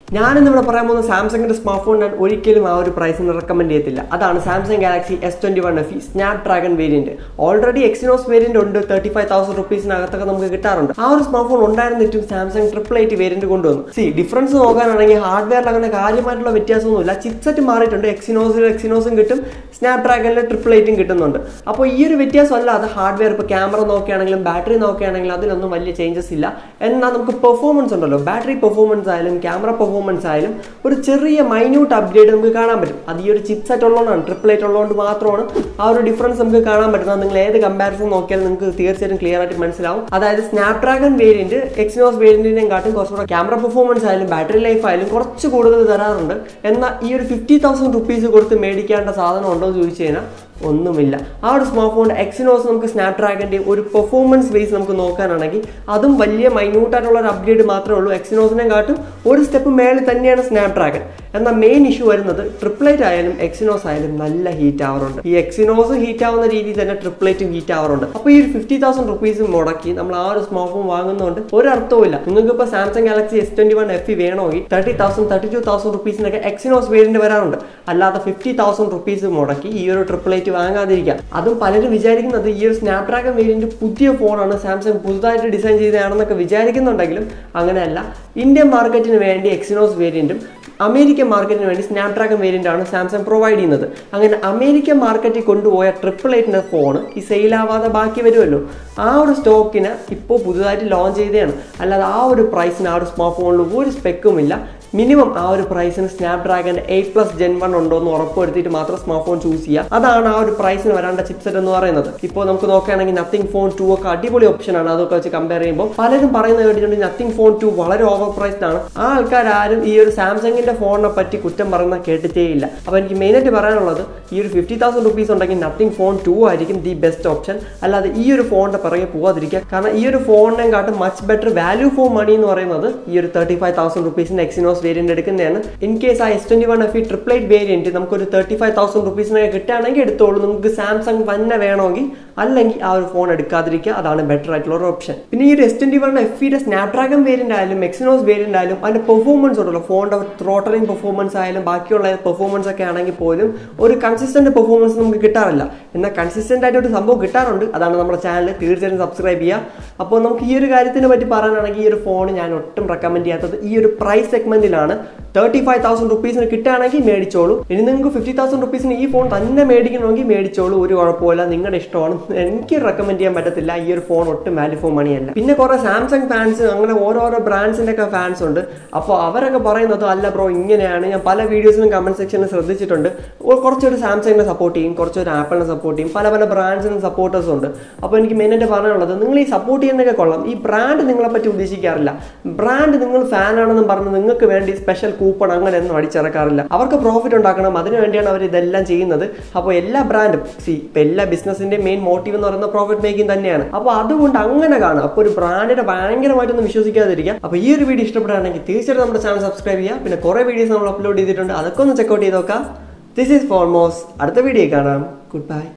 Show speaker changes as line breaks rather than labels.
ഞാനിന്ന് ഇവിടെ പറയാൻ പോകുന്ന സാംസങ്ങിന്റെ സ്മാർട്ട് ഫോൺ ഞാൻ ഒരിക്കലും ആ ഒരു പ്രൈസിന് റെക്കമെൻഡ് ചെയ്യത്തില്ല അതാണ് Samsung Galaxy S twenty one F Snapdragon variant already Exynos variant ഉണ്ട് തേർട്ടി ഫൈവ് തൗസൻഡ് റുപ്പീസിനകത്തൊക്കെ നമുക്ക് കിട്ടാറുണ്ട് ആ ഒരു സ്മാർട്ട് ഫോൺ ഉണ്ടായിരുന്നിട്ടും സാംസങ് ട്രിപ്പിൾ എയ്റ്റ് വേരിയന്റ് കൊണ്ടുവന്നു സി ഡിഫറൻസ് നോക്കാനാണെങ്കിൽ ഹാർഡ്വെയറിൽ അങ്ങനെ കാര്യമായിട്ടുള്ള വ്യത്യാസമൊന്നുമില്ല ചിപ്സെറ്റ് മാറിയിട്ടുണ്ട് എക്സിനോസിൽ എക്സിനോസും കിട്ടും സ്നാപ് ഡ്രാഗണിൽ ട്രിപ്പിൾ എയ്റ്റും കിട്ടുന്നുണ്ട് അപ്പോൾ ഈ ഒരു വ്യത്യാസം അല്ലാതെ ഹാർഡ്വെയർ ഇപ്പോൾ ക്യാമറ നോക്കുകയാണെങ്കിലും ബാറ്ററി നോക്കുകയാണെങ്കിലും അതിലൊന്നും വലിയ ചേഞ്ചസ് ഇല്ല എന്നാൽ നമുക്ക് പെർഫോമൻസ് ഉണ്ടല്ലോ ബാറ്ററി പെർഫോമൻസ് ആയാലും ക്യാമറ പെർഫോമൻസ് ആയാലും ഒരു ചെറിയ മൈന്യൂട്ട് അപ്ഗ്രേഡ് നമുക്ക് കാണാൻ പറ്റും അത് ഈ ഒരു ചിപ്സെറ്റ് ഉള്ളതുകൊണ്ടാണ് ട്രിപ്പിൾ എയ്റ്റ് ഉള്ളതുകൊണ്ട് മാത്രമാണ് ആ ഒരു ഡിഫറൻസ് നമുക്ക് കാണാൻ പറ്റുന്നത് നിങ്ങൾ ഏത് കമ്പാരിസൺ നോക്കിയാലും നിങ്ങൾക്ക് തീർച്ചയായിട്ടും ക്ലിയർ ആയിട്ട് മനസ്സിലാവും അതായത് സ്നാപ് ഡ്രാഗൺ വേരിയന്റ് എക്സിനോസ് വേരിയന്റിനെയും കാട്ടും കുറച്ചുകൂടെ ക്യാമറ പെർഫോമൻസ് ആയാലും ബാറ്ററി ലൈഫ് ആയാലും കുറച്ച് കൂടുതൽ തരാറുണ്ട് എന്നാൽ ഈ ഒരു ഫിഫ്റ്റി തൗസൻഡ് റുപ്പീസ് കൊടുത്ത് മേടിക്കേണ്ട സാധനം ഉണ്ടോ എന്ന് ചോദിച്ചു കഴിഞ്ഞാൽ ഒന്നുമില്ല ആ ഒരു സ്മാർട്ട് ഫോൺ എക്സിനോസ് നമുക്ക് സ്നാപ് ഡ്രാഗന്റെ ഒരു പെർഫോമൻസ് ബേസ് നമുക്ക് നോക്കാനാണെങ്കിൽ അതും വലിയ മൈന്യൂട്ടായിട്ടുള്ള ഒരു അപ്ഗ്രേഡ് മാത്രമേ ഉള്ളൂ എക്സിനോസിനെ കാട്ടും ഒരു സ്റ്റെപ്പ് മേളിൽ തന്നെയാണ് സ്നാപ് ഡ്രാഗൺ എന്നാൽ മെയിൻ ഇഷ്യൂ വരുന്നത് ട്രിപ്ലേറ്റ് ആയാലും എക്സിനോസ് ആയാലും നല്ല ഹീറ്റ് ആവാറുണ്ട് ഈ എക്സിനോസ് ഹീറ്റ് ആവുന്ന രീതിയിൽ തന്നെ ട്രിപ്ലേറ്റും ഹീറ്റ് ആവാറുണ്ട് അപ്പോൾ ഈ ഒരു ഫിഫ്റ്റി തൗസൻഡ് റുപ്പീസ് മുടക്കി നമ്മൾ ആ ഒരു സ്മാർട്ട് ഫോൺ വാങ്ങുന്നതുകൊണ്ട് ഒരു അർത്ഥവുമില്ല നിങ്ങൾക്ക് ഇപ്പോൾ Samsung Galaxy S twenty one F വേണമെങ്കിൽ thirty thousand thirty two thousand റുപ്പീസിനൊക്കെ എക്സിനോസ് വേരിയന്റ് വരാറുണ്ട് അല്ലാതെ ഫിഫ്റ്റി തൗസൻഡ് റുപ്പീസ് മുടക്കി ഈ ഒരു ട്രിപ്പിളേറ്റ് വാങ്ങാതിരിക്കുക അതും പലരും വിചാരിക്കുന്നത് ഈ ഒരു സ്നാപ്ഡ്രാഗൺ വേരിയന്റ് പുതിയ ഫോണാണ് സാംസങ് പുതുതായിട്ട് ഡിസൈൻ ചെയ്തതാണെന്നൊക്കെ വിചാരിക്കുന്നുണ്ടെങ്കിലും അങ്ങനെയല്ല ഇന്ത്യൻ മാർക്കറ്റിന് വേണ്ടി എക്സിനോസ് വേരിയന്റും അമേരിക്കൻ മാർക്കറ്റിന് വേണ്ടി സ്നാപ്ഡ്രാഗൺ വേരിയന്റ് ആണ് സാംസങ് പ്രൊവൈഡ് ചെയ്യുന്നത് അങ്ങനെ അമേരിക്കൻ മാർക്കറ്റിൽ കൊണ്ടുപോയ ട്രിപ്പിൾ എയ്റ്റിന്റെ ഫോൺ ഈ സെയിൽ ആവാതെ ബാക്കി വരുമല്ലോ ആ ഒരു സ്റ്റോക്കിന് ഇപ്പോൾ പുതുതായിട്ട് ലോഞ്ച് ചെയ്തതാണ് അല്ലാതെ ആ ഒരു പ്രൈസിന് ആ ഒരു സ്മാർട്ട് ഫോണിൽ ഒരു സ്പെക്കും ഇല്ല മിനിമം ആ ഒരു പ്രൈസിന് Snapdragon eight plus gen one ഉണ്ടോ എന്ന് ഉറപ്പുവരുത്തിയിട്ട് മാത്രം സ്മാർട്ട് ഫോൺ ചൂസ് ചെയ്യുക അതാണ് ആ ഒരു പ്രൈസിന് വരേണ്ട ചിപ്സെറ്റ് എന്ന് പറയുന്നത് ഇപ്പോൾ നമുക്ക് നോക്കുകയാണെങ്കിൽ നത്തിങ് ഫോൺ ടു ഒക്കെ അടിപൊളി ഓപ്ഷനാണ് അതൊക്കെ വെച്ച് കമ്പയർ ചെയ്യുമ്പോൾ പലരും പറയുന്നത് കേട്ടിട്ടുണ്ട് നത്തിങ് ഫോൺ ടു വളരെ ഓവർ പ്രൈസ്ഡ് ആണ് ആ ആൾക്കാരും ഈ ഒരു സാംസങ്ങിന്റെ ഫോണിനെ പറ്റി കുറ്റം പറയുന്ന കേട്ടിട്ടേ ഇല്ല അപ്പോൾ എനിക്ക് മെയിനായിട്ട് പറയാനുള്ളത് ഈ ഒരു ഫിഫ്റ്റി തൗസൻഡ് റുപ്പീസ് ഉണ്ടെങ്കിൽ നത്തിങ് ഫോൺ ടു ആയിരിക്കും ദി ബെസ്റ്റ് ഓപ്ഷൻ അല്ലാതെ ഈ ഒരു ഫോണിന്റെ പിറകെ പോകാതിരിക്കുക കാരണം ഈ ഒരു ഫോണിനെ കാട്ടും much better value for money എന്ന് പറയുന്നത് ഈ ഒരു തേർട്ടി ഫൈവ് തൗസൻഡ് റുപ്പീസിന്റെ എക്സിനോസ് വേരിയന്റ് എടുക്കുന്നതാണ് ഇൻ കേസ് ആ S twenty one F triple eight variant നമുക്ക് ഒരു തേർട്ടി ഫൈവ് തൗസൻഡ് റുപ്പീസിനൊക്കെ കിട്ടുകയാണെങ്കിൽ എടുത്തോളൂ നമുക്ക് സാംസങ് തന്നെ വേണമെങ്കിൽ അല്ലെങ്കിൽ ആ ഒരു ഫോൺ എടുക്കാതിരിക്കുക അതാണ് ബെറ്റർ ആയിട്ടുള്ള ഒരു ഓപ്ഷൻ പിന്നെ ഈ ഒരു എസ് ട്വന്റി വൺ എഫിയുടെ സ്നാപ്ഡ്രാഗൺ വേരിയന്റ് ആയാലും എക്സിനോസ് വേരിയന്റ് ആയാലും അതിന്റെ പെർഫോമൻസ് ഉണ്ടല്ലോ ഫോണിന്റെ ത്രോട്ടലിംഗ് പെർഫോമൻസ് ആയാലും ബാക്കിയുള്ള പെർഫോമൻസ് ഒക്കെ ആണെങ്കിൽ പോലും ഒരു കൺസിസ്റ്റന്റ് പെർഫോമൻസ് നമുക്ക് കിട്ടാറില്ല എന്നാൽ കൺസിസ്റ്റന്റ് ആയിട്ട് ഒരു സംഭവം കിട്ടാറുണ്ട് അതാണ് നമ്മുടെ ചാനൽ തീർച്ചയായിട്ടും സബ്സ്ക്രൈബ് ചെയ്യുക അപ്പോൾ നമുക്ക് ഈ ഒരു കാര്യത്തിനെ പറ്റി പറയാനാണെങ്കിൽ ഈ ഒരു ഫോൺ ഞാൻ ഒട്ടും റെക്കമെൻഡ് ചെയ്യാത്തത് ഈ ഒരു പ്രൈസ് സെഗ്മെന്റിലാണ് തേർട്ടി ഫൈവ് തൗസൻഡ് റുപ്പീസിന് കിട്ടുകയാണെങ്കിൽ മേടിച്ചോളൂ ഇനി നിങ്ങൾക്ക് ഫിഫ്റ്റി തൗസൻഡ് റുപ്പീസിന് ഈ ഫോൺ തന്നെ മേടിക്കണമെങ്കിൽ മേടിച്ചോളൂ ഒരു കുഴപ്പമില്ല നിങ്ങളുടെ ഇഷ്ടമാണ് എനിക്ക് റെക്കമെൻഡ് ചെയ്യാൻ പറ്റത്തില്ല ഈ ഒരു ഫോൺ ഒട്ടും വാല്യൂ ഫോർ മണിയല്ല പിന്നെ കുറെ സാംസങ് ഫാൻസ് അങ്ങനെ ഓരോരോ ബ്രാൻഡ്സിന്റെ ഒക്കെ ഫാൻസ് ഉണ്ട് അപ്പോൾ അവരൊക്കെ പറയുന്നത് അല്ല ബ്രോ ഇങ്ങനെയാണ് ഞാൻ പല വീഡിയോസിലും കമന്റ് സെക്ഷനിൽ ശ്രദ്ധിച്ചിട്ടുണ്ട് ഓ- കുറച്ചൊരു സാംസങ്ങിനെ സപ്പോർട്ട് ചെയ്യും കുറച്ചൊരു ആപ്പിളിനെ സപ്പോർട്ട് ചെയ്യും പല പല ബ്രാൻഡ്സിനും സപ്പോർട്ടേഴ്സ് ഉണ്ട് അപ്പോൾ എനിക്ക് മെയിനായിട്ട് പറയാനുള്ളത് നിങ്ങൾ ഈ സപ്പോർട്ട് ചെയ്യുന്നതൊക്കെ കൊള്ളാം ഈ ബ്രാൻഡ് നിങ്ങളെ പറ്റി ഉദ്ദേശിക്കാറില്ല ബ്രാൻഡ് നിങ്ങൾ ഫാൻ ആണെന്നും പറഞ്ഞ് നിങ്ങൾക്ക് വേണ്ടി സ്പെഷ്യൽ കൂപ്പൺ അങ്ങനെയൊന്നും അടിച്ചിറക്കാറില്ല അവർക്ക് പ്രോഫിറ്റ് ഉണ്ടാക്കണം അതിനു വേണ്ടിയാണ് അവർ ഇതെല്ലാം ചെയ്യുന്നത് അപ്പോൾ എല്ലാ ബ്രാൻഡും സി ഇപ്പം എല്ലാ ബിസിനസിന്റെ മെയിൻ മോട്ടീവ് എന്ന് പറയുന്നത് പ്രോഫിറ്റ് മേക്കിംഗ് തന്നെയാണ് അപ്പോൾ അതുകൊണ്ട് അങ്ങനെ കാണും അപ്പോൾ ഒരു ബ്രാൻഡിനെ ഭയങ്കരമായിട്ടൊന്നും വിശ്വസിക്കാതിരിക്കുക അപ്പോൾ ഈ ഒരു വീഡിയോ ഇഷ്ടപ്പെടുകയാണെങ്കിൽ തീർച്ചയായിട്ടും നമ്മുടെ ചാനൽ സബ്സ്ക്രൈബ് ചെയ്യുക പിന്നെ കുറേ വീഡിയോസ് നമ്മൾ അപ്ലോഡ് ചെയ്തിട്ടുണ്ട് അതൊക്കെ ഒന്ന് ചെക്കൗട്ട് ചെയ്ത് നോക്കാം ദിസ് ഈസ് ഫോൾമോസ്റ്റ് അടുത്ത വീഡിയോ കാണാം ഗുഡ് ബൈ